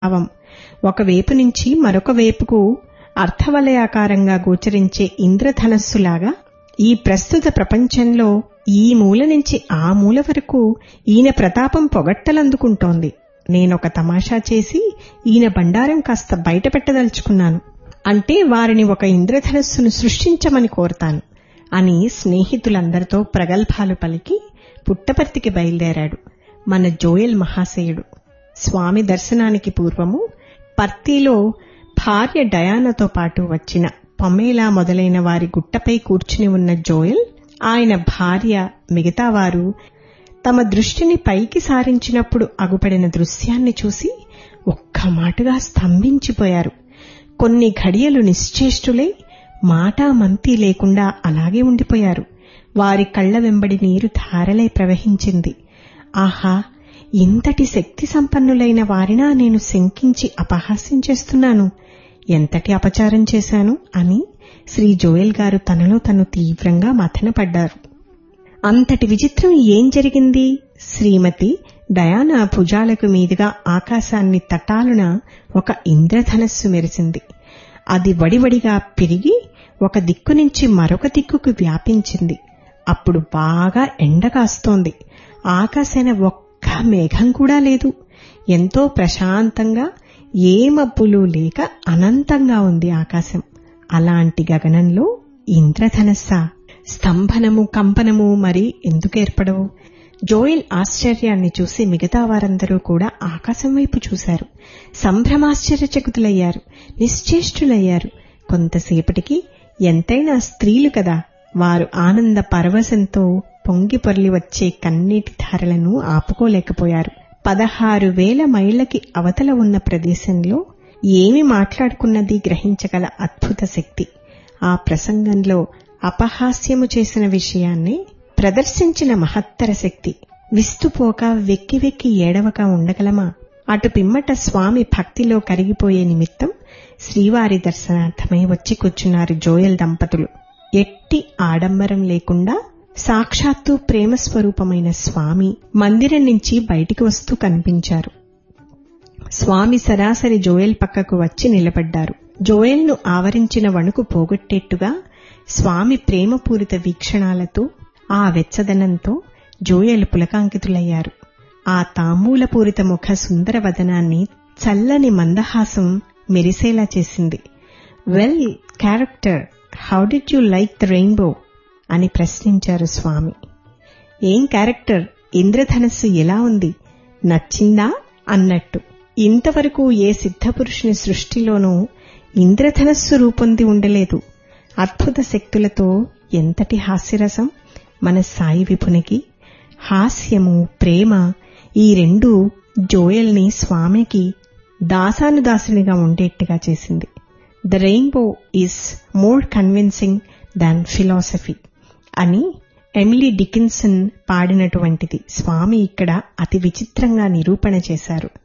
భావం ఒకవైపు నుంచి మరొక వైపుకు అర్థవలయాకారంగా గోచరించే ఇంద్రధనస్సులాగా ఈ ప్రస్తుత ప్రపంచంలో ఈ మూల నుంచి ఆ మూల వరకు ఈయన ప్రతాపం పొగట్టలందుకుంటోంది నేనొక తమాషా చేసి ఈయన బండారం కాస్త బయట పెట్టదలుచుకున్నాను అంటే వారిని ఒక ఇంద్రధనస్సును సృష్టించమని కోరతాను అని స్నేహితులందరితో ప్రగల్భాలు పలికి పుట్టపర్తికి బయలుదేరాడు మన జోయల్ మహాశయుడు స్వామి దర్శనానికి పూర్వము పర్తిలో భార్య డయానాతో పాటు వచ్చిన పమేలా మొదలైన వారి గుట్టపై కూర్చుని ఉన్న జోయల్ ఆయన భార్య మిగతా వారు తమ దృష్టిని పైకి సారించినప్పుడు అగుపడిన దృశ్యాన్ని చూసి ఒక్క మాటుగా స్తంభించిపోయారు కొన్ని ఘడియలు నిశ్చేష్టులై మాటా మంతి లేకుండా అలాగే ఉండిపోయారు వారి కళ్ల వెంబడి నీరు ధారలై ప్రవహించింది ఆహా ఇంతటి శక్తి సంపన్నులైన వారినా నేను శంకించి అపహాస్యం చేస్తున్నాను ఎంతటి అపచారం చేశాను అని శ్రీ జోయల్ గారు తనలో తను తీవ్రంగా మథనపడ్డారు అంతటి విచిత్రం ఏం జరిగింది శ్రీమతి డయానా భుజాలకు మీదుగా ఆకాశాన్ని తటాలున ఒక ఇంద్రధనస్సు మెరిసింది అది వడివడిగా పెరిగి ఒక దిక్కు నుంచి మరొక దిక్కుకు వ్యాపించింది అప్పుడు బాగా ఎండ కాస్తోంది ఆకాశాన ఒక్క మేఘం కూడా లేదు ఎంతో ప్రశాంతంగా ఏ మబ్బులు లేక అనంతంగా ఉంది ఆకాశం అలాంటి గగనంలో ఇంద్రధనస్స స్తంభనము కంపనము మరి ఎందుకు ఏర్పడవు జోయిల్ ఆశ్చర్యాన్ని చూసి మిగతా వారందరూ కూడా ఆకాశం వైపు చూశారు సంభ్రమాశ్చర్యచకుతులయ్యారు నిశ్చేష్టులయ్యారు కొంతసేపటికి ఎంతైనా స్త్రీలు కదా వారు ఆనంద పరవశంతో పొంగి పొర్లి వచ్చే కన్నీటి ధారలను ఆపుకోలేకపోయారు పదహారు వేల మైళ్లకి అవతల ఉన్న ప్రదేశంలో ఏమి మాట్లాడుకున్నది గ్రహించగల అద్భుత శక్తి ఆ ప్రసంగంలో అపహాస్యము చేసిన విషయాన్ని ప్రదర్శించిన మహత్తర శక్తి విస్తుపోక వెక్కి వెక్కి ఏడవక ఉండగలమా అటు పిమ్మట స్వామి భక్తిలో కరిగిపోయే నిమిత్తం శ్రీవారి దర్శనార్థమై వచ్చి కూర్చున్నారు జోయల్ దంపతులు ఎట్టి ఆడంబరం లేకుండా సాక్షాత్తు ప్రేమ స్వరూపమైన స్వామి మందిరం నుంచి బయటికి వస్తూ కనిపించారు స్వామి సరాసరి జోయల్ పక్కకు వచ్చి నిలబడ్డారు జోయల్ను ఆవరించిన వణుకు పోగొట్టేట్టుగా స్వామి ప్రేమపూరిత వీక్షణాలతో ఆ వెచ్చదనంతో జోయల్ పులకాంకితులయ్యారు ఆ తాంబూలపూరిత ముఖ సుందర వదనాన్ని చల్లని మందహాసం మెరిసేలా చేసింది well character how did you like the rainbow అని ప్రశ్నించారు స్వామి ఏం క్యారెక్టర్ ఇంద్రధనస్సు ఎలా ఉంది నచ్చిందా అన్నట్టు ఇంతవరకు ఏ సిద్ధపురుషుని సృష్టిలోనూ ఇంద్రధనస్సు రూపొంది ఉండలేదు అద్భుత శక్తులతో ఎంతటి హాస్యరసం మన సాయి విపునికి హాస్యము ప్రేమ ఈ రెండు జోయల్ని స్వామికి దాసానుదాసునిగా ఉండేట్టుగా చేసింది the rainbow is more convincing than philosophy అని ఎమిలీ డికిన్సన్ పాడినటువంటిది స్వామి ఇక్కడ అతి విచిత్రంగా నిరూపణ చేశారు